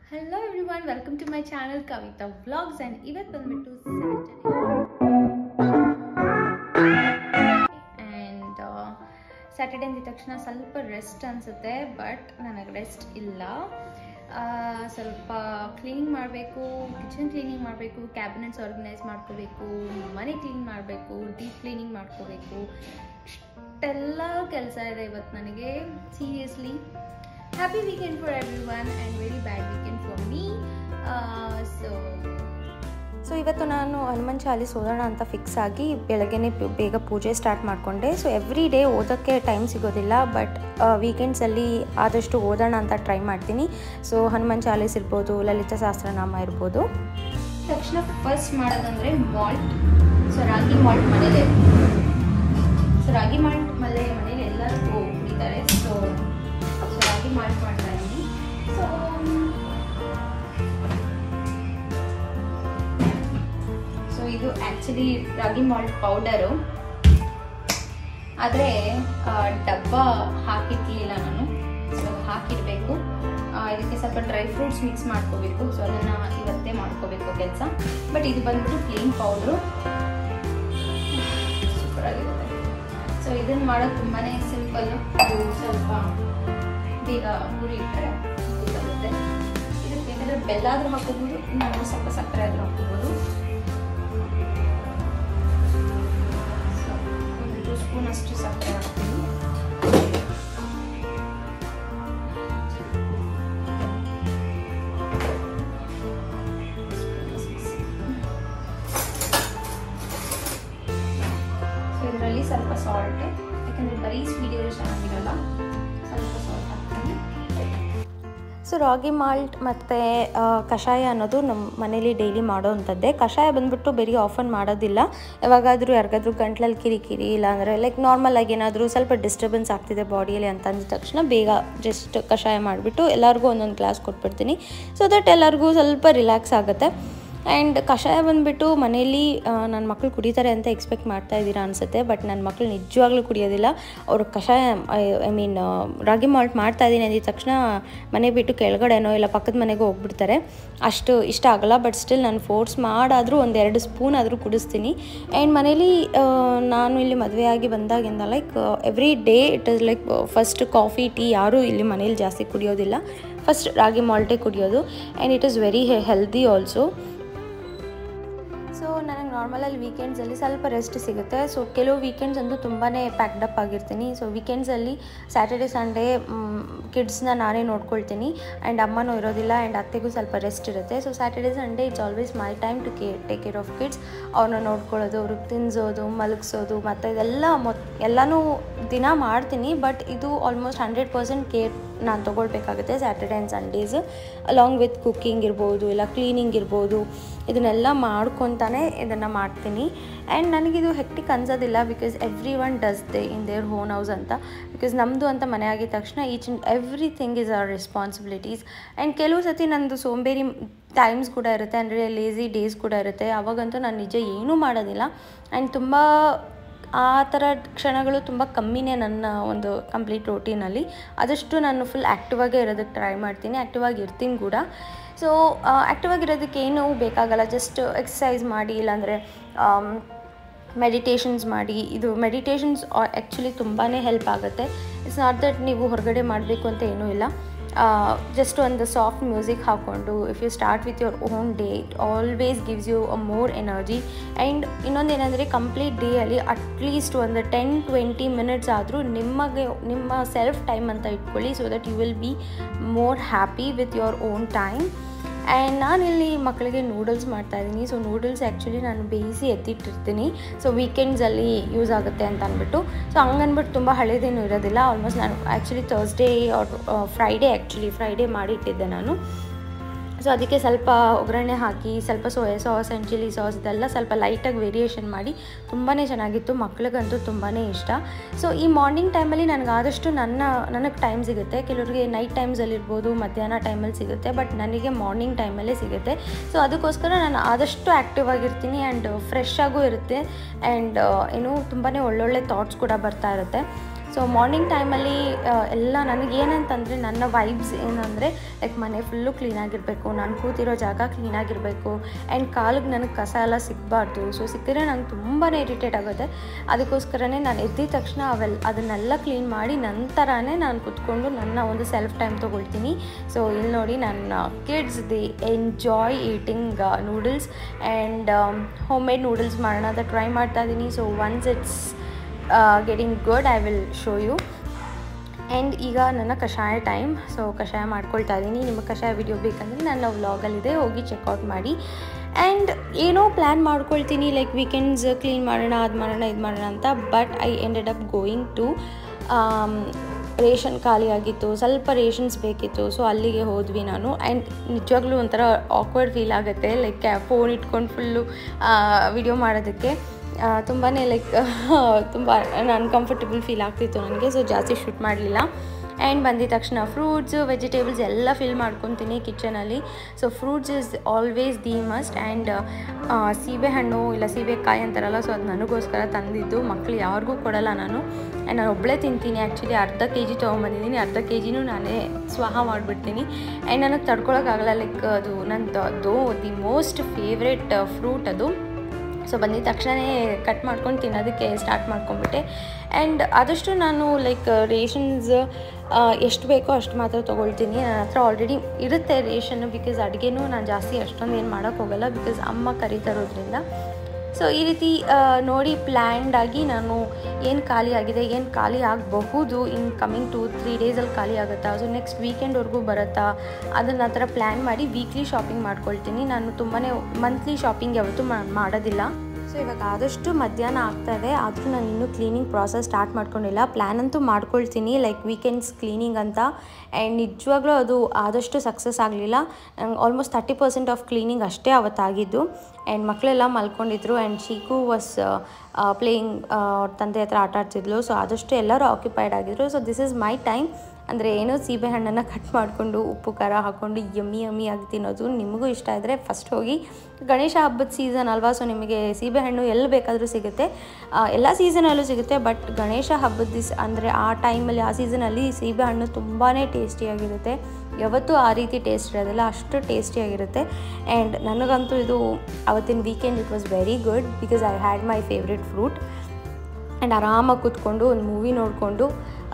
hello everyone welcome to my channel Kavitha vlogs and ಇವತ್ತು ಬಂದ್ಬಿಟ್ಟು and Saturday ಅಂದಿದ ತಕ್ಷಣ ಸ್ವಲ್ಪ ರೆಸ್ಟ್ ಅನಿಸುತ್ತೆ ಬಟ್ ನನಗೆ ರೆಸ್ಟ್ ಇಲ್ಲ ಆ, ಸ್ವಲ್ಪ ಕ್ಲೀನಿಂಗ್ ಮಾಡಬೇಕು ಕಿಚನ್ ಕ್ಲೀನಿಂಗ್ ಮಾಡಬೇಕು ಕ್ಯಾಬಿನೆಟ್ಸ್ ಆರ್ಗನೈಸ್ ಮಾಡ್ಕೋಬೇಕು ಮನೆ ಕ್ಲೀನ್ ಮಾಡಬೇಕು ಡೀಪ್ ಕ್ಲೀನಿಂಗ್ ಮಾಡ್ಕೋಬೇಕು ಇಷ್ಟೆಲ್ಲ ಕೆಲಸ ಇದೆ ಇವತ್ತು ನನಗೆ seriously happy weekend for everyone and very bad weekend for me so so ಇವತ್ತು ನಾನು ಹನುಮಾನ್ ಚಾಲೀಸ್ ಓದೋಣ ಅಂತ ಫಿಕ್ಸ್ ಆಗಿ ಬೆಳಗ್ಗೆನೇ ಪು- ಬೇಗ ಪೂಜೆ ಸ್ಟಾರ್ಟ್ ಮಾಡಿಕೊಂಡೆ ಸೊ ಎವ್ರಿ ಡೇ ಓದೋಕ್ಕೆ ಟೈಮ್ ಸಿಗೋದಿಲ್ಲ ಬಟ್ ವೀಕೆಂಡ್ಸಲ್ಲಿ ಆದಷ್ಟು ಓದೋಣ ಅಂತ ಟ್ರೈ ಮಾಡ್ತೀನಿ ಸೊ ಹನುಮಾನ್ ಚಾಲೀಸ್ ಇರ್ಬೋದು ಲಲಿತ ಸಹಸ್ರನಾಮ ಇರ್ಬೋದು ತಕ್ಷಣ ಫಸ್ಟ್ ಮಾಡೋದಂದ್ರೆ ಮಾಲ್ಟ್ ಸೊ ರಾಗಿ ಮಾಲ್ಟ್ ಮನೇಲೆ ಸೊ ರಾಗಿ ಮಾಲ್ಟ್ ಮನೆ ಮನೇಲಿ ಎಲ್ಲರೂ ಕುಡಿತಾರೆ ಸೊ ಸೊ ರಾಗಿ ಮಾಲ್ಟ್ ಮಾಡ್ತಾ ಇದ್ದೀನಿ ಸೊ ಸೊ ಇದು ಆ್ಯಕ್ಚುಲಿ ರಾಗಿ ಮಾಲ್ಟ್ ಪೌಡರು ಆದರೆ ಡಬ್ಬ ಹಾಕಿರ್ಲಿಲ್ಲ ನಾನು ಸೊ ಹಾಕಿರಬೇಕು ಇದಕ್ಕೆ ಸ್ವಲ್ಪ ಡ್ರೈ ಫ್ರೂಟ್ಸ್ ಮಿಕ್ಸ್ ಮಾಡ್ಕೋಬೇಕು ಸೊ ಅದನ್ನು ಇವತ್ತೇ ಮಾಡ್ಕೋಬೇಕು ಕೆಲಸ ಬಟ್ ಇದು ಬಂದ್ಬಿಟ್ಟು ಕ್ಲೀನ್ ಪೌಡ್ರು ಸೂಪರ್ ಆಗಿರುತ್ತೆ ಸೊ ಇದನ್ನು ಮಾಡೋದು ತುಂಬಾ ಸಿಂಪಲ್ಲು ಇದು ಸ್ವಲ್ಪ ಬೇಗ ಗುರಿ ಇಟ್ಟರೆ ಬರುತ್ತೆ ಇದಕ್ಕೆ ಬೇಕಾದ್ರೆ ಬೆಲ್ಲ ಆದರೂ ಹಾಕೋಬೋದು ನಾನು ಸ್ವಲ್ಪ ಸಕ್ಕರೆ ಆದರೂ ಹಾಕೋಬೋದು ಸೊ ಒಂದು ಟೂ ಸ್ಪೂನ್ ಅಷ್ಟು ಸಕ್ಕರೆ ಹಾಕ್ತೀನಿ ಸೊ ಇದರಲ್ಲಿ ಸ್ವಲ್ಪ ಸಾಲ್ಟ್ ಯಾಕಂದರೆ ಬರೀ ಸ್ವೀಟ್ ಇದ್ರೆ ಚೆನ್ನಾಗಿರಲ್ಲ ಸ್ವಲ್ಪ ಸಾಲ್ಟ್ ಹಾಕ್ತೀನಿ ಸೊ ರಾಗಿ ಮಾಲ್ಟ್ ಮತ್ತು ಕಷಾಯ ಅನ್ನೋದು ನಮ್ಮ ಮನೇಲಿ ಡೈಲಿ ಮಾಡೋವಂಥದ್ದೇ ಕಷಾಯ ಬಂದ್ಬಿಟ್ಟು ಬರೀ ಆಫನ್ ಮಾಡೋದಿಲ್ಲ ಯಾವಾಗಾದರೂ ಯಾರಿಗಾದ್ರೂ ಗಂಟ್ಲಲ್ಲಿ ಕಿರಿಕಿರಿ ಇಲ್ಲಾಂದರೆ ಲೈಕ್ ನಾರ್ಮಲ್ ಆಗಿ ಏನಾದರೂ ಸ್ವಲ್ಪ ಡಿಸ್ಟರ್ಬೆನ್ಸ್ ಆಗ್ತಿದೆ ಬಾಡಿಯಲ್ಲಿ ಅಂತ ಅಂದ ತಕ್ಷಣ ಬೇಗ ಜಸ್ಟ್ ಕಷಾಯ ಮಾಡಿಬಿಟ್ಟು ಎಲ್ಲರಿಗೂ ಒಂದೊಂದು ಗ್ಲಾಸ್ ಕೊಟ್ಬಿಡ್ತೀನಿ ಸೊ ದಟ್ ಎಲ್ಲರಿಗೂ ಸ್ವಲ್ಪ ರಿಲ್ಯಾಕ್ಸ್ ಆಗುತ್ತೆ ಆ್ಯಂಡ್ ಕಷಾಯ ಬಂದುಬಿಟ್ಟು ಮನೇಲಿ ನನ್ನ ಮಕ್ಕಳು ಕುಡಿತಾರೆ ಅಂತ ಎಕ್ಸ್ಪೆಕ್ಟ್ ಮಾಡ್ತಾ ಇದ್ದೀರಾ ಅನಿಸುತ್ತೆ ಬಟ್ ನನ್ನ ಮಕ್ಕಳು ನಿಜವಾಗ್ಲೂ ಕುಡಿಯೋದಿಲ್ಲ ಅವರು ಕಷಾಯ ಐ ಮೀನ್ ರಾಗಿ ಮಾಲ್ಟ್ ಮಾಡ್ತಾ ಇದ್ದೀನಿ ಅಂದಿದ ತಕ್ಷಣ ಮನೆ ಬಿಟ್ಟು ಕೆಳಗಡೆನೋ ಇಲ್ಲ ಪಕ್ಕದ ಮನೆಗೂ ಹೋಗ್ಬಿಡ್ತಾರೆ ಅಷ್ಟು ಇಷ್ಟ ಆಗಲ್ಲ ಬಟ್ ಸ್ಟಿಲ್ ನಾನು ಫೋರ್ಸ್ ಮಾಡಾದರೂ ಒಂದೆರಡು ಸ್ಪೂನ್ ಆದರೂ ಕುಡಿಸ್ತೀನಿ ಆ್ಯಂಡ್ ಮನೇಲಿ ಆ, ನಾನು ಇಲ್ಲಿ ಮದುವೆ ಆಗಿ ಬಂದಾಗಿಂದ like every day it is like first coffee tea ಯಾರೂ ಇಲ್ಲಿ ಮನೇಲಿ ಜಾಸ್ತಿ ಕುಡಿಯೋದಿಲ್ಲ ಫಸ್ಟ್ ರಾಗಿ ಮಾಲ್ಟೇ ಕುಡಿಯೋದು and it is very healthy also so ನನಗೆ ನಾರ್ಮಲಲ್ಲಿ ವೀಕೆಂಡ್ಸಲ್ಲಿ ಸ್ವಲ್ಪ ರೆಸ್ಟ್ ಸಿಗುತ್ತೆ ಸೊ ಕೆಲವು ವೀಕೆಂಡ್ಸ್ ಅಂತೂ ತುಂಬಾ ಪ್ಯಾಕ್ಡ್ ಅಪ್ ಆಗಿರ್ತೀನಿ ಸೊ ವೀಕೆಂಡ್ಸಲ್ಲಿ ಸ್ಯಾಟರ್ಡೆ ಸಂಡೇ ಕಿಡ್ಸ್ನ ನಾನೇ ನೋಡ್ಕೊಳ್ತೀನಿ ಆ್ಯಂಡ್ ಅಮ್ಮನೂ ಇರೋದಿಲ್ಲ ಆ್ಯಂಡ್ ಅತ್ತೆಗೂ ಸ್ವಲ್ಪ ರೆಸ್ಟ್ ಇರುತ್ತೆ so Saturday Sunday it's always my time to ಕೇ ಟೇಕ್ ಕೇರ್ ಆಫ್ ಕಿಡ್ಸ್ ಅವ್ರನ್ನ ನೋಡ್ಕೊಳ್ಳೋದು ಅವ್ರಿಗೆ ತಿನ್ನಿಸೋದು ಮಲಗಿಸೋದು ಮತ್ತು ಇದೆಲ್ಲ ಮೊತ್ ಎಲ್ಲನೂ ದಿನ ಮಾಡ್ತೀನಿ ಬಟ್ ಇದು ಆಲ್ಮೋಸ್ಟ್ ಹಂಡ್ರೆಡ್ ಪರ್ಸೆಂಟ್ ಕೇರ್ ನಾನು ತೊಗೊಳ್ಬೇಕಾಗುತ್ತೆ Saturday and Sundays along with cooking ಇರ್ಬೋದು ಇಲ್ಲ ಕ್ಲೀನಿಂಗ್ ಇರ್ಬೋದು ಇದನ್ನೆಲ್ಲ ಮಾಡ್ಕೊತಾನೆ ಇದನ್ನು ಮಾಡ್ತೀನಿ ಆ್ಯಂಡ್ ನನಗಿದು ಹೆಕ್ಟಿಕ್ ಅನ್ಸೋದಿಲ್ಲ because every one does they in their own house ಅಂತ ಬಿಕಾಸ್ ನಮ್ಮದು ಅಂತ ಮನೆ ಆಗಿದ ತಕ್ಷಣ each and everything is our responsibilities and ಕೆಲವು ಸತಿ ನಂದು ಸೋಂಬೇರಿ ಟೈಮ್ಸ್ ಕೂಡ ಇರುತ್ತೆ ಅಂದರೆ ಲೇಝಿ ಡೇಸ್ ಕೂಡ ಇರುತ್ತೆ ಅವಾಗಂತೂ ನಾನು ನಿಜ ಏನೂ ಮಾಡೋದಿಲ್ಲ ಆ್ಯಂಡ್ ತುಂಬ ಆ ಥರ ಕ್ಷಣಗಳು ತುಂಬ ಕಮ್ಮಿನೇ ನನ್ನ ಒಂದು ಕಂಪ್ಲೀಟ್ ರೋಟೀನಲ್ಲಿ ಆದಷ್ಟು ನಾನು ಫುಲ್ ಆ್ಯಕ್ಟಿವ್ ಆಗೇ ಇರೋದಕ್ಕೆ ಟ್ರೈ ಮಾಡ್ತೀನಿ ಆ್ಯಕ್ಟಿವ್ ಆಗಿ ಇರ್ತೀನಿ ಕೂಡ ಸೊ ಆ್ಯಕ್ಟಿವ್ ಆಗಿರೋದಕ್ಕೆ ಏನೂ ಬೇಕಾಗಲ್ಲ ಜಸ್ಟ್ ಎಕ್ಸಸೈಸ್ ಮಾಡಿ ಇಲ್ಲಾಂದರೆ ಮೆಡಿಟೇಷನ್ಸ್ ಮಾಡಿ ಇದು ಮೆಡಿಟೇಷನ್ಸ್ ಆ್ಯಕ್ಚುಲಿ ತುಂಬಾ ಹೆಲ್ಪ್ ಆಗುತ್ತೆ ಇಟ್ಸ್ ನಾಟ್ ದಟ್ ನೀವು ಹೊರಗಡೆ ಮಾಡಬೇಕು ಅಂತ ಏನೂ ಇಲ್ಲ ಜಸ್ಟ್ ಒಂದು ಸಾಫ್ಟ್ ಮ್ಯೂಸಿಕ್ ಹಾಕ್ಕೊಂಡು if you start with your own day it always gives you a more energy and ಇನ್ನೊಂದೇನೆಂದರೆ ಕಂಪ್ಲೀಟ್ ಡೇಯಲ್ಲಿ ಅಟ್ಲೀಸ್ಟ್ ಒಂದು ಟೆನ್ ಟ್ವೆಂಟಿ ಮಿನಿಟ್ಸ್ ಆದರೂ ನಿಮಗೆ ನಿಮ್ಮ ಸೆಲ್ಫ್ ಟೈಮ್ ಅಂತ ಇಟ್ಕೊಳ್ಳಿ so that you will be more happy with your own time and ನಾನಿಲ್ಲಿ ಮಕ್ಕಳಿಗೆ ನೂಡಲ್ಸ್ ಮಾಡ್ತಾಯಿದ್ದೀನಿ ಸೊ ನೂಡಲ್ಸ್ ಆ್ಯಕ್ಚುಲಿ ನಾನು ಬೇಯಿಸಿ ಎತ್ತಿಟ್ಟಿರ್ತೀನಿ ಸೊ ವೀಕೆಂಡ್ಸಲ್ಲಿ ಯೂಸ್ ಆಗುತ್ತೆ ಅಂತ ಅಂದ್ಬಿಟ್ಟು ಸೊ ಹಂಗನ್ಬಿಟ್ಟು ತುಂಬ ಹಳೇದೇನು ಇರೋದಿಲ್ಲ ಆಲ್ಮೋಸ್ಟ್ ನಾನು actually Thursday or Friday actually Friday ಮಾಡಿಟ್ಟಿದ್ದೆ ನಾನು ಸೊ ಅದಕ್ಕೆ ಸ್ವಲ್ಪ ಒಗ್ಗರಣೆ ಹಾಕಿ ಸ್ವಲ್ಪ soya sauce and chilli sauce ಇದೆಲ್ಲ ಸ್ವಲ್ಪ ಲೈಟಾಗಿ ವೇರಿಯೇಷನ್ ಮಾಡಿ ತುಂಬಾ ಚೆನ್ನಾಗಿತ್ತು ಮಕ್ಳಿಗಂತೂ ತುಂಬಾ ಇಷ್ಟ ಸೊ ಈ ಮಾರ್ನಿಂಗ್ ಟೈಮಲ್ಲಿ ನನಗೆ ಆದಷ್ಟು ನನ್ನ ನನಗೆ ಟೈಮ್ ಸಿಗುತ್ತೆ ಕೆಲವರಿಗೆ ನೈಟ್ ಟೈಮ್ಸಲ್ಲಿ ಇರ್ಬೋದು ಮಧ್ಯಾಹ್ನ ಟೈಮಲ್ಲಿ ಸಿಗುತ್ತೆ ಬಟ್ ನನಗೆ ಮಾರ್ನಿಂಗ್ ಟೈಮಲ್ಲೇ ಸಿಗುತ್ತೆ ಸೊ ಅದಕ್ಕೋಸ್ಕರ ನಾನು ಆದಷ್ಟು ಆ್ಯಕ್ಟಿವ್ ಆಗಿರ್ತೀನಿ ಆ್ಯಂಡ್ ಫ್ರೆಶ್ ಆಗೂ ಇರುತ್ತೆ ಆ್ಯಂಡ್ ಏನು ತುಂಬಾ ಒಳ್ಳೊಳ್ಳೆ ಥಾಟ್ಸ್ ಕೂಡ ಬರ್ತಾ ಇರುತ್ತೆ ಸೊ ಮಾರ್ನಿಂಗ್ ಟೈಮಲ್ಲಿ ಎಲ್ಲ ನನಗೆ ಏನಂತಂದರೆ ನನ್ನ ವೈಬ್ಸ್ ಏನಂದರೆ ಲೈಕ್ ಮನೆ ಫುಲ್ಲು ಕ್ಲೀನಾಗಿರಬೇಕು ನಾನು ಕೂತಿರೋ ಜಾಗ ಕ್ಲೀನಾಗಿರಬೇಕು ಆ್ಯಂಡ್ ಕಾಲಿಗೆ ನನಗೆ ಕಸ ಎಲ್ಲ ಸಿಗಬಾರ್ದು ಸೊ ಸಿಕ್ಕಿದ್ರೆ ನಂಗೆ ತುಂಬಾ ಇರಿಟೇಟ್ ಆಗುತ್ತೆ ಅದಕ್ಕೋಸ್ಕರನೇ ನಾನು ಎದ್ದಿದ ತಕ್ಷಣ ಅವೆಲ್ಲ ಅದನ್ನೆಲ್ಲ ಕ್ಲೀನ್ ಮಾಡಿ ನಂತರನೇ ನಾನು ಕುತ್ಕೊಂಡು ನನ್ನ ಒಂದು ಸೆಲ್ಫ್ ಟೈಮ್ ತೊಗೊಳ್ತೀನಿ ಸೊ ಇಲ್ಲಿ ನೋಡಿ ನನ್ನ kids the enjoy eating noodles and homemade noodles ಮಾಡೋಣ ಅಂತ ಟ್ರೈ ಮಾಡ್ತಾ ಇದ್ದೀನಿ so once it's getting good I will show you and ಈಗ ನನ್ನ ಕಷಾಯ ಟೈಮ್ ಸೊ ಕಷಾಯ ಮಾಡ್ಕೊಳ್ತಾ ಇದ್ದೀನಿ ನಿಮಗೆ ಕಷಾಯ ವಿಡಿಯೋ ಬೇಕಂದರೆ ನನ್ನ ವ್ಲಾಗಲ್ಲಿದೆ ಹೋಗಿ ಚೆಕ್ಔಟ್ ಮಾಡಿ ಆ್ಯಂಡ್ ಏನೋ ಪ್ಲ್ಯಾನ್ ಮಾಡ್ಕೊಳ್ತೀನಿ ಲೈಕ್ ವೀಕೆಂಡ್ಸ್ ಕ್ಲೀನ್ ಮಾಡೋಣ ಅದು ಮಾಡೋಣ ಇದು ಮಾಡೋಣ ಅಂತ but I ended up going to ration ಖಾಲಿ ಆಗಿತ್ತು ಸ್ವಲ್ಪ ರೇಷನ್ಸ್ ಬೇಕಿತ್ತು ಸೊ ಅಲ್ಲಿಗೆ ಹೋದ್ವಿ ನಾನು ಆ್ಯಂಡ್ ನಿಜವಾಗ್ಲೂ ಒಂಥರ ಆಕ್ವರ್ಡ್ ಫೀಲ್ ಆಗುತ್ತೆ ಲೈಕ್ ಫೋನ್ ಇಟ್ಕೊಂಡು ಫುಲ್ಲು ವಿಡಿಯೋ ಮಾಡೋದಕ್ಕೆ ತುಂಬಾ ಲೈಕ್ ತುಂಬ ಅನ್ಕಂಫರ್ಟಬಲ್ ಫೀಲ್ ಆಗ್ತಿತ್ತು ನನಗೆ ಸೊ ಜಾಸ್ತಿ ಶೂಟ್ ಮಾಡಲಿಲ್ಲ ಆ್ಯಂಡ್ ಬಂದಿದ ತಕ್ಷಣ ಫ್ರೂಟ್ಸು ವೆಜಿಟೇಬಲ್ಸ್ ಎಲ್ಲ ಫಿಲ್ ಮಾಡ್ಕೊತೀನಿ ಕಿಚನಲ್ಲಿ so fruits is always the must and ಸೀಬೆಹಣ್ಣು ಇಲ್ಲ ಸೀಬೆಕಾಯಿ ಅಂತಾರಲ್ಲ ಸೊ ಅದು ನನಗೋಸ್ಕರ ತಂದಿದ್ದು ಮಕ್ಕಳು ಯಾರಿಗೂ ಕೊಡಲ್ಲ ನಾನು ಆ್ಯಂಡ್ ನಾನು ಒಬ್ಬಳೇ ತಿಂತೀನಿ ಆ್ಯಕ್ಚುಲಿ ಅರ್ಧ ಕೆ ಜಿ ತೊಗೊಂಬಂದಿದ್ದೀನಿ ಅರ್ಧ ಕೆ ಜಿನೂ ನಾನೇ ಸ್ವಾಹ ಮಾಡಿಬಿಡ್ತೀನಿ ಆ್ಯಂಡ್ ನನಗೆ ತಡ್ಕೊಳಕ್ಕಾಗಲ್ಲ ಲೈಕ್ ಅದು ನಂದು ಅದು ದಿ ಮೋಸ್ಟ್ ಫೇವ್ರೆಟ್ ಫ್ರೂಟ್ ಅದು ಸೊ ಬಂದಿದ ತಕ್ಷಣವೇ ಕಟ್ ಮಾಡ್ಕೊಂಡು ತಿನ್ನೋದಕ್ಕೆ ಸ್ಟಾರ್ಟ್ ಮಾಡ್ಕೊಂಬಿಟ್ಟೆ ಆ್ಯಂಡ್ ಆದಷ್ಟು ನಾನು ಲೈಕ್ ರೇಷನ್ಸ್ ಎಷ್ಟು ಬೇಕೋ ಅಷ್ಟು ಮಾತ್ರ ತೊಗೊಳ್ತೀನಿ ನನ್ನ ಹತ್ರ ಆಲ್ರೆಡಿ ಇರುತ್ತೆ ರೇಷನ್ನು ಬಿಕಾಸ್ ಅಡುಗೆನೂ ನಾನು ಜಾಸ್ತಿ ಅಷ್ಟೊಂದು ಏನು ಮಾಡೋಕ್ಕೆ ಹೋಗಲ್ಲ ಬಿಕಾಸ್ ಅಮ್ಮ ಕರಿತಾರೋದ್ರಿಂದ ಸೊ ಈ ರೀತಿ ನೋಡಿ ಪ್ಲ್ಯಾಂಡ್ ಆಗಿ ನಾನು ಏನು ಖಾಲಿ ಆಗಿದೆ ಏನು ಖಾಲಿ ಆಗಬಹುದು ಇನ್ ಕಮಿಂಗ್ ಟು ತ್ರೀ ಡೇಸಲ್ಲಿ ಖಾಲಿ ಆಗುತ್ತಾ ಸೊ ನೆಕ್ಸ್ಟ್ ವೀಕೆಂಡ್ವರೆಗೂ ಬರುತ್ತಾ ಅದನ್ನು ಆ ಥರ ಪ್ಲ್ಯಾನ್ ಮಾಡಿ ವೀಕ್ಲಿ ಶಾಪಿಂಗ್ ಮಾಡ್ಕೊಳ್ತೀನಿ ನಾನು ತುಂಬಾ ಮಂತ್ಲಿ ಶಾಪಿಂಗ್ ಯಾವತ್ತೂ ಮಾಡೋದಿಲ್ಲ ಸೊ ಇವಾಗ ಆದಷ್ಟು ಮಧ್ಯಾಹ್ನ ಆಗ್ತಾಯಿದೆ ಆದರೂ ನಾನು ಇನ್ನೂ ಕ್ಲೀನಿಂಗ್ ಪ್ರಾಸೆಸ್ ಸ್ಟಾರ್ಟ್ ಮಾಡ್ಕೊಂಡಿಲ್ಲ ಪ್ಲ್ಯಾನ್ ಅಂತೂ ಮಾಡ್ಕೊಳ್ತೀನಿ ಲೈಕ್ ವೀಕೆಂಡ್ಸ್ ಕ್ಲೀನಿಂಗ್ ಅಂತ ಆ್ಯಂಡ್ ನಿಜವಾಗ್ಲೂ ಅದು ಆದಷ್ಟು ಸಕ್ಸಸ್ ಆಗಲಿಲ್ಲ ನಂಗೆ almost thirty percent of cleaning ಅಷ್ಟೇ ಅವತ್ತಾಗಿದ್ದು ಆ್ಯಂಡ್ ಮಕ್ಕಳೆಲ್ಲ ಮಲ್ಕೊಂಡಿದ್ರು ಆ್ಯಂಡ್ ಶೀಕು ವಾಸ್ ಪ್ಲೇಯಿಂಗ್ ತಂದೆ ಹತ್ರ ಆಟ ಆಡ್ತಿದ್ಲು ಸೊ ಆದಷ್ಟು ಎಲ್ಲರೂ ಆಕ್ಯುಪೈಡ್ ಆಗಿದ್ರು so this is my time ಅಂದರೆ ಏನೋ ಸೀಬೆಹಣ್ಣನ್ನು ಕಟ್ ಮಾಡಿಕೊಂಡು ಉಪ್ಪು ಖಾರ ಹಾಕ್ಕೊಂಡು ಯಮ್ಮಿ ಯಮ್ಮಿ ಆಗಿ ತಿನ್ನೋದು ನಿಮಗೂ ಇಷ್ಟ ಇದ್ದರೆ ಫಸ್ಟ್ ಹೋಗಿ ಗಣೇಶ ಹಬ್ಬದ ಸೀಸನ್ ಅಲ್ವಾ ಸೊ ನಿಮಗೆ ಸೀಬೆಹಣ್ಣು ಎಲ್ಲಿ ಬೇಕಾದರೂ ಸಿಗುತ್ತೆ ಎಲ್ಲ ಸೀಸನಲ್ಲೂ ಸಿಗುತ್ತೆ ಬಟ್ ಗಣೇಶ ಹಬ್ಬದ ದಿಸ್ ಅಂದರೆ ಆ ಟೈಮಲ್ಲಿ ಆ ಸೀಸನಲ್ಲಿ ಸೀಬೆಹಣ್ಣು ತುಂಬಾ ಟೇಸ್ಟಿಯಾಗಿರುತ್ತೆ ಯಾವತ್ತೂ ಆ ರೀತಿ ಟೇಸ್ಟ್ ಇರೋದಿಲ್ಲ ಅಷ್ಟು ಟೇಸ್ಟಿಯಾಗಿರುತ್ತೆ ಆ್ಯಂಡ್ ನನಗಂತೂ ಇದು ಅವತ್ತಿನ weekend it was very good because I had my favourite fruit and ಆರಾಮಾಗಿ ಕೂತ್ಕೊಂಡು ಒಂದು ಮೂವಿ ನೋಡಿಕೊಂಡು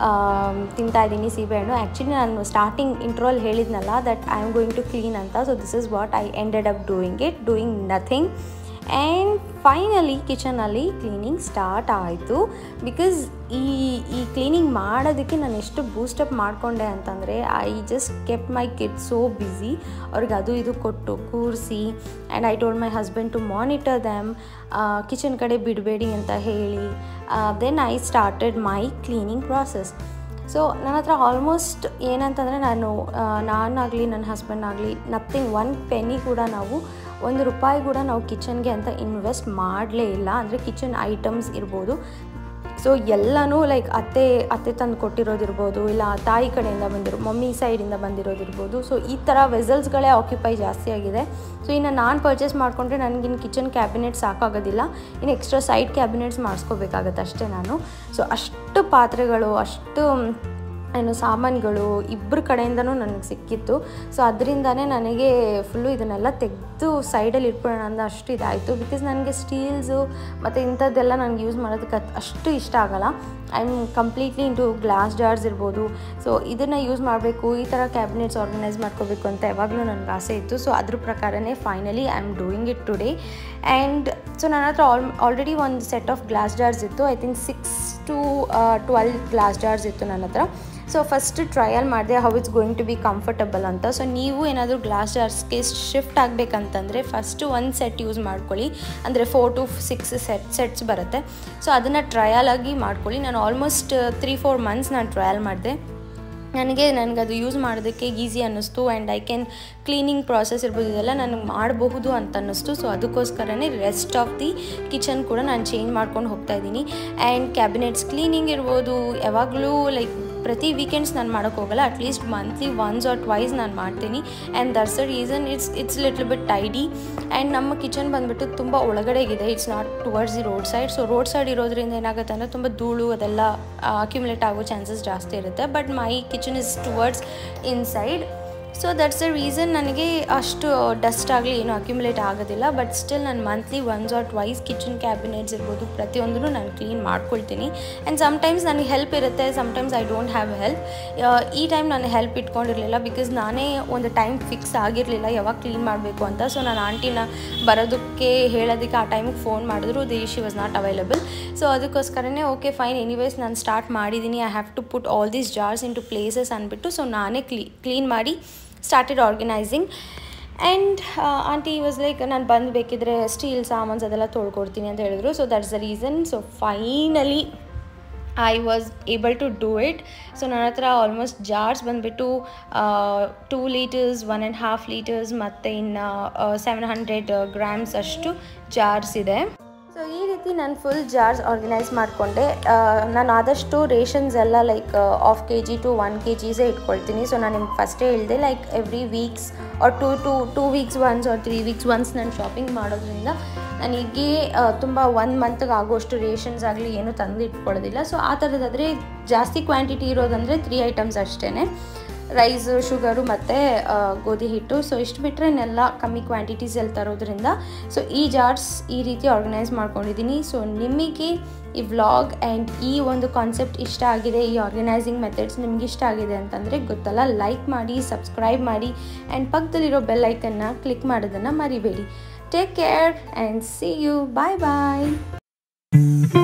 ತಿಂತಾ ಇದ್ದೀನಿ ಸೀಬೆಹಣ್ಣು ಆ್ಯಕ್ಚುಲಿ ನಾನು ಸ್ಟಾರ್ಟಿಂಗ್ ಇಂಟ್ರೋಲ್ ಹೇಳಿದ್ನಲ್ಲ that I am going to clean ಅಂತ so this is what I ended up doing it doing nothing and finally ಕಿಚನಲ್ಲಿ ಕ್ಲೀನಿಂಗ್ ಸ್ಟಾರ್ಟ್ ಆಯಿತು ಬಿಕಾಸ್ ಈ ಈ ಕ್ಲೀನಿಂಗ್ ಮಾಡೋದಕ್ಕೆ ನಾನು ಎಷ್ಟು ಬೂಸ್ಟಪ್ ಮಾಡಿಕೊಂಡೆ ಅಂತಂದರೆ I just kept my kid so busy ಅವ್ರಿಗೆ ಅದು ಇದು ಕೊಟ್ಟು ಕೂರಿಸಿ and I told my husband to monitor them kitchen ಕಡೆ ಬಿಡಬೇಡಿ ಅಂತ ಹೇಳಿ then I started my cleaning process so ನನ್ನ ಹತ್ರ ಆಲ್ಮೋಸ್ಟ್ ಏನಂತಂದರೆ ನಾನು ನಾನಾಗಲಿ ನನ್ನ ಹಸ್ಬೆಂಡ್ ಆಗಲಿ ನಥಿಂಗ್ ಒನ್ ಪೆನ್ನಿ ಕೂಡ ನಾವು ಒಂದು ರೂಪಾಯಿ ಕೂಡ ನಾವು ಕಿಚನ್ಗೆ ಅಂತ ಇನ್ವೆಸ್ಟ್ ಮಾಡಲೇ ಇಲ್ಲ ಅಂದರೆ ಕಿಚನ್ ಐಟಮ್ಸ್ ಇರ್ಬೋದು ಸೊ ಎಲ್ಲನೂ ಲೈಕ್ ಅತ್ತೆ ಅತ್ತೆ ತಂದು ಕೊಟ್ಟಿರೋದಿರ್ಬೋದು ಇಲ್ಲ ತಾಯಿ ಕಡೆಯಿಂದ ಬಂದಿರೋ ಮಮ್ಮಿ ಸೈಡಿಂದ ಬಂದಿರೋದಿರ್ಬೋದು ಸೊ ಈ ಥರ ವೆಸಲ್ಸ್ಗಳೇ ಆಕ್ಯುಪೈ ಜಾಸ್ತಿ ಆಗಿದೆ ಸೊ ಇನ್ನು ನಾನು ಪರ್ಚೇಸ್ ಮಾಡಿಕೊಂಡ್ರೆ ನನಗಿನ್ನು ಕಿಚನ್ ಕ್ಯಾಬಿನೆಟ್ ಸಾಕಾಗೋದಿಲ್ಲ ಇನ್ನು ಎಕ್ಸ್ಟ್ರಾ ಸೈಡ್ ಕ್ಯಾಬಿನೆಟ್ಸ್ ಮಾಡಿಸ್ಕೋಬೇಕಾಗತ್ತೆ ಅಷ್ಟೇ ನಾನು ಸೊ ಅಷ್ಟು ಪಾತ್ರೆಗಳು ಅಷ್ಟು ಏನು ಸಾಮಾನುಗಳು ಇಬ್ಬರ ಕಡೆಯಿಂದನೂ ನನಗೆ ಸಿಕ್ಕಿತ್ತು ಸೊ ಅದರಿಂದನೇ ನನಗೆ ಫುಲ್ಲು ಇದನ್ನೆಲ್ಲ ತೆಗೆದು ಸೈಡಲ್ಲಿ ಇಟ್ಬಿಡೋಣ ಅಂತ ಅಷ್ಟು ಇದಾಯಿತು ಬಿಕಾಸ್ ನನಗೆ ಸ್ಟೀಲ್ಸು ಮತ್ತು ಇಂಥದ್ದೆಲ್ಲ ನನಗೆ ಯೂಸ್ ಮಾಡೋದಕ್ಕೆ ಅಷ್ಟು ಇಷ್ಟ ಆಗಲ್ಲ I am completely into glass jars ಇರ್ಬೋದು ಸೊ ಇದನ್ನು ಯೂಸ್ ಮಾಡಬೇಕು ಈ ಥರ ಕ್ಯಾಬಿನೆಟ್ಸ್ ಆರ್ಗನೈಸ್ ಮಾಡ್ಕೋಬೇಕು ಅಂತ ಯಾವಾಗಲೂ ನನಗೆ ಆಸೆ ಇತ್ತು ಸೊ ಅದ್ರ ಪ್ರಕಾರನೇ finally I am doing it today and so ನನ್ನ ಹತ್ರ ಆಲ್ ಆಲ್ರೆಡಿ ಒಂದು ಸೆಟ್ ಆಫ್ ಗ್ಲಾಸ್ ಜಾರ್ಸ್ ಇತ್ತು I think six to twelve glass jars ಇತ್ತು ನನ್ನ ಹತ್ರ ಸೊ ಫಸ್ಟ್ ಟ್ರಯಲ್ ಮಾಡಿದೆ how it's going to be comfortable ಅಂತ ಸೊ ನೀವು ಏನಾದರೂ ಗ್ಲಾಸ್ ಜಾರ್ಸ್ಗೆ ಶಿಫ್ಟ್ ಆಗಬೇಕಂತಂದರೆ ಫಸ್ಟು ಒಂದು ಸೆಟ್ ಯೂಸ್ ಮಾಡ್ಕೊಳ್ಳಿ ಅಂದರೆ four to six set sets ಬರುತ್ತೆ ಸೊ ಅದನ್ನು ಟ್ರಯಲ್ ಆಗಿ ಮಾಡ್ಕೊಳ್ಳಿ ನಾನು ಆಲ್ಮೋಸ್ಟ್ ತ್ರೀ ಫೋರ್ ಮಂತ್ಸ್ ನಾನು ಟ್ರಯಲ್ ಮಾಡಿದೆ ನನಗೆ ನನಗದು ಯೂಸ್ ಮಾಡೋದಕ್ಕೆ ಈಸಿ ಅನ್ನಿಸ್ತು and I can cleaning process ಇರ್ಬೋದು ಇದೆಲ್ಲ ನನಗೆ ಮಾಡಬಹುದು ಅಂತ ಅನ್ನಿಸ್ತು ಸೊ ಅದಕ್ಕೋಸ್ಕರನೇ ರೆಸ್ಟ್ ಆಫ್ ದಿ ಕಿಚನ್ ಕೂಡ ನಾನು ಚೇಂಜ್ ಮಾಡ್ಕೊಂಡು ಹೋಗ್ತಾ ಇದ್ದೀನಿ ಆ್ಯಂಡ್ ಕ್ಯಾಬಿನೆಟ್ಸ್ ಕ್ಲೀನಿಂಗ್ ಇರ್ಬೋದು ಯಾವಾಗಲೂ ಲೈಕ್ ಪ್ರತಿ ವೀಕೆಂಡ್ಸ್ ನಾನು ಮಾಡೋಕ್ಕೆ ಹೋಗಲ್ಲ at least monthly once or twice ನಾನು ಮಾಡ್ತೀನಿ and that's a reason it's it's little bit tidy and ನಮ್ಮ ಕಿಚನ್ ಬಂದುಬಿಟ್ಟು ತುಂಬ ಒಳಗಡೆಗಿದೆ it's not towards the road side so road side ಇರೋದ್ರಿಂದ ಏನಾಗುತ್ತೆ ಅಂದರೆ ತುಂಬ ಧೂಳು ಅದೆಲ್ಲ ಅಕ್ಯುಮುಲೇಟ್ ಆಗೋ ಚಾನ್ಸಸ್ ಜಾಸ್ತಿ ಇರುತ್ತೆ but my kitchen is towards inside so that's the reason ನನಗೆ ಅಷ್ಟು ಡಸ್ಟ್ ಆಗಲಿ ಏನೂ ಅಕ್ಯುಮುಲೇಟ್ ಆಗೋದಿಲ್ಲ ಬಟ್ ಸ್ಟಿಲ್ ನಾನು monthly once or twice kitchen cabinets ಇರ್ಬೋದು ಪ್ರತಿಯೊಂದನ್ನು ನಾನು ಕ್ಲೀನ್ ಮಾಡ್ಕೊಳ್ತೀನಿ ಆ್ಯಂಡ್ ಸಮ್ಟೈಮ್ಸ್ ನನಗೆ ಹೆಲ್ಪ್ ಇರುತ್ತೆ sometimes I don't have help ಈ ಟೈಮ್ ನಾನು ಹೆಲ್ಪ್ ಇಟ್ಕೊಂಡಿರಲಿಲ್ಲ ಬಿಕಾಸ್ ನಾನೇ ಒಂದು ಟೈಮ್ ಫಿಕ್ಸ್ ಆಗಿರಲಿಲ್ಲ ಯಾವಾಗ ಕ್ಲೀನ್ ಮಾಡಬೇಕು ಅಂತ ಸೊ ನಾನು ಆಂಟಿನ ಬರೋದಕ್ಕೆ ಹೇಳೋದಕ್ಕೆ ಆ ಟೈಮಿಗೆ ಫೋನ್ ಮಾಡಿದ್ರು the she was not available so ಅದಕ್ಕೋಸ್ಕರನೇ ಓಕೆ ಫೈನ್ ಎನಿವೇಸ್ ನಾನು ಸ್ಟಾರ್ಟ್ ಮಾಡಿದ್ದೀನಿ I have to put all these jars into places ಅಂದ್ಬಿಟ್ಟು ಸೊ ನಾನೇ ಕ್ಲೀ ಕ್ಲೀನ್ ಮಾಡಿ started organizing and aunty was like ನಾನು ಬಂದು ಬೇಕಿದ್ರೆ ಸ್ಟೀಲ್ ಸಾಮಾನ್ಸ್ ಅದೆಲ್ಲ ತೊಳ್ಕೊಡ್ತೀನಿ ಅಂತ ಹೇಳಿದ್ರು so that's the reason so finally I was able to do it so ನನ್ನ ಹತ್ರ ಆಲ್ಮೋಸ್ಟ್ ಜಾರ್ಸ್ ಬಂದುಬಿಟ್ಟು two litres one and half litres ಮತ್ತು ಇನ್ನು ಸೆವೆನ್ ಹಂಡ್ರೆಡ್ ಗ್ರಾಮ್ಸ್ ಅಷ್ಟು ಜಾರ್ಸ್ ಇದೆ ಸೊ ಈ ರೀತಿ ನಾನು ಫುಲ್ ಜಾರ್ಸ್ ಆರ್ಗನೈಸ್ ಮಾಡಿಕೊಂಡೆ ನಾನು ಆದಷ್ಟು ರೇಷನ್ಸ್ ಎಲ್ಲ like half K G to one K ಜಿಸೇ ಇಟ್ಕೊಳ್ತೀನಿ ಸೊ ನಾನು ನಿಮ್ಗೆ ಫಸ್ಟೇ ಹೇಳಿದೆ like every weeks or two two two weeks once or three weeks once ನಾನು ಶಾಪಿಂಗ್ ಮಾಡೋದ್ರಿಂದ ನನಗೆ ತುಂಬ ಒನ್ ಮಂತ್ಗೆ ಆಗೋಷ್ಟು ರೇಷನ್ಸ್ ಆಗಲಿ ಏನೂ ತಂದು ಇಟ್ಕೊಳ್ಳೋದಿಲ್ಲ ಸೊ ಆ ಥರದ್ದಾದರೆ ಜಾಸ್ತಿ ಕ್ವಾಂಟಿಟಿ ಇರೋದಂದರೆ ತ್ರೀ ಐಟಮ್ಸ್ ಅಷ್ಟೇ ರೈಸ್ ಶುಗರು ಮತ್ತು ಗೋಧಿ ಹಿಟ್ಟು ಸೊ ಇಷ್ಟು ಬಿಟ್ಟರೆ ಇನ್ನೆಲ್ಲ ಕಮ್ಮಿ ಕ್ವಾಂಟಿಟೀಸಲ್ಲಿ ತರೋದ್ರಿಂದ ಸೊ ಈ ಜಾರ್ಸ್ ಈ ರೀತಿ ಆರ್ಗನೈಸ್ ಮಾಡ್ಕೊಂಡಿದ್ದೀನಿ ಸೊ ನಿಮಗೆ ಈ ವ್ಲಾಗ್ ಆ್ಯಂಡ್ ಈ ಒಂದು ಕಾನ್ಸೆಪ್ಟ್ ಇಷ್ಟ ಆಗಿದೆ ಈ ಆರ್ಗನೈಸಿಂಗ್ ಮೆಥಡ್ಸ್ ನಿಮ್ಗೆ ಇಷ್ಟ ಆಗಿದೆ ಅಂತಂದರೆ ಗೊತ್ತಲ್ಲ ಲೈಕ್ ಮಾಡಿ ಸಬ್ಸ್ಕ್ರೈಬ್ ಮಾಡಿ ಆ್ಯಂಡ್ ಪಕ್ಕದಲ್ಲಿರೋ ಬೆಲ್ ಐಕನ್ನ ಕ್ಲಿಕ್ ಮಾಡೋದನ್ನು ಮರಿಬೇಡಿ take care and see you bye bye